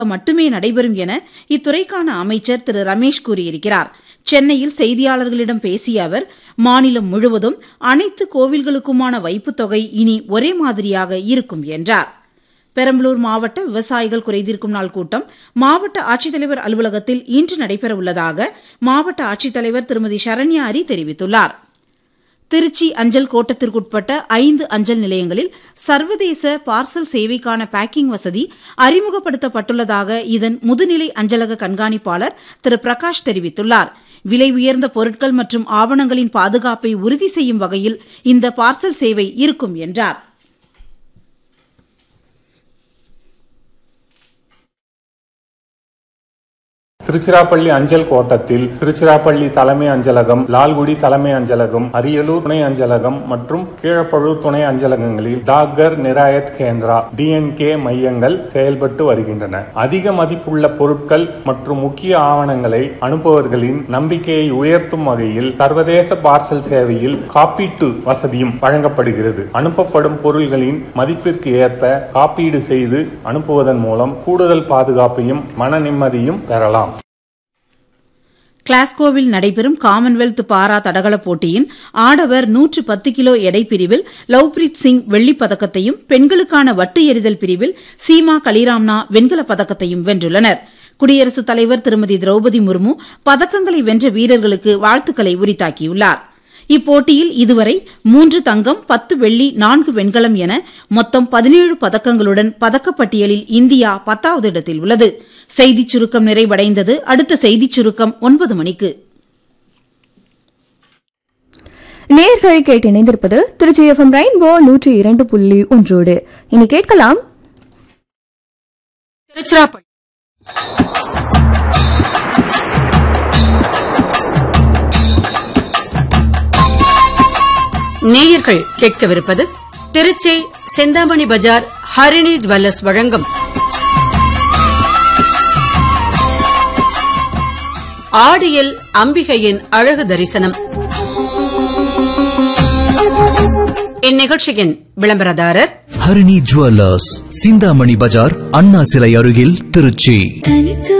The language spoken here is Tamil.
மட்டுமே நடைபெறும் என இத்துறைக்கான அமைச்சர் திரு ரமேஷ் கூறியிருக்கிறார் சென்னையில் செய்தியாளர்களிடம் பேசிய அவர் மாநிலம் முழுவதும் அனைத்து கோவில்களுக்குமான வைப்புத் தொகை இனி ஒரே மாதிரியாக இருக்கும் என்றார் பெரம்பலூர் மாவட்ட விவசாயிகள் குறைதீர்க்கும் நாள் கூட்டம் மாவட்ட ஆட்சித்தலைவர் அலுவலகத்தில் இன்று நடைபெறவுள்ளதாக மாவட்ட ஆட்சித்தலைவர் திருமதி சரண்யா அரி தெரிவித்துள்ளார் திருச்சி அஞ்சல் கோட்டத்திற்குட்பட்ட ஐந்து அஞ்சல் நிலையங்களில் சர்வதேச பார்சல் சேவைக்கான பேக்கிங் வசதி அறிமுகப்படுத்தப்பட்டுள்ளதாக இதன் முதுநிலை அஞ்சலக கண்காணிப்பாளர் திரு பிரகாஷ் தெரிவித்துள்ளார் விலை உயர்ந்த பொருட்கள் மற்றும் ஆவணங்களின் பாதுகாப்பை உறுதி செய்யும் வகையில் இந்த பார்சல் சேவை இருக்கும் என்றார் திருச்சிராப்பள்ளி அஞ்சல் கோட்டத்தில் திருச்சிராப்பள்ளி தலைமை அஞ்சலகம் லால்குடி தலைமை அஞ்சலகம் அரியலூர் துணை அஞ்சலகம் மற்றும் கீழப்பழூர் துணை அஞ்சலகங்களில் டாகர் நிராயத் கேந்திரா டிஎன்கே மையங்கள் செயல்பட்டு வருகின்றன அதிக மதிப்புள்ள பொருட்கள் மற்றும் முக்கிய ஆவணங்களை அனுப்புபவர்களின் நம்பிக்கையை உயர்த்தும் வகையில் சர்வதேச பார்சல் சேவையில் காப்பீட்டு வசதியும் வழங்கப்படுகிறது அனுப்பப்படும் பொருள்களின் மதிப்பிற்கு ஏற்ப காப்பீடு செய்து அனுப்புவதன் மூலம் கூடுதல் பாதுகாப்பையும் மன நிம்மதியும் பெறலாம் கிளாஸ்கோவில் நடைபெறும் காமன்வெல்த் பாரா தடகள போட்டியின் ஆடவர் நூற்று பத்து கிலோ எடை பிரிவில் லவ்பிரீத் சிங் வெள்ளிப் பதக்கத்தையும் பெண்களுக்கான வட்டு எறிதல் பிரிவில் சீமா கலிராம்னா வெண்கலப் பதக்கத்தையும் வென்றுள்ளனர் குடியரசுத் தலைவர் திருமதி திரௌபதி முர்மு பதக்கங்களை வென்ற வீரர்களுக்கு வாழ்த்துக்களை உரித்தாக்கியுள்ளார் இப்போட்டியில் இதுவரை மூன்று தங்கம் பத்து வெள்ளி நான்கு வெண்கலம் என மொத்தம் பதினேழு பதக்கங்களுடன் பதக்கப்பட்டியலில் இந்தியா பத்தாவது இடத்தில் உள்ளது செய்திச் சுருக்கம் நிறைவடைந்தது அடுத்த செய்திச் சுருக்கம் ஒன்பது மணிக்கு நேர்கள் கேட்டு இணைந்திருப்பது திருச்சி எஃப்எம் ரெயின்போ நூற்றி இரண்டு புள்ளி ஒன்றோடு இனி கேட்கலாம் திருச்சிராப்பள்ளி நேயர்கள் கேட்கவிருப்பது திருச்சி செந்தாமணி பஜார் ஹரிணி ஜுவல்லர்ஸ் வழங்கும் ஆடியில் அம்பிகையின் அழகு தரிசனம் இந்நிகழ்ச்சியின் விளம்பரதாரர் ஹரிணி ஜுவல்லர்ஸ் சிந்தாமணி பஜார் அண்ணா சிலை அருகில் திருச்சி தனித்து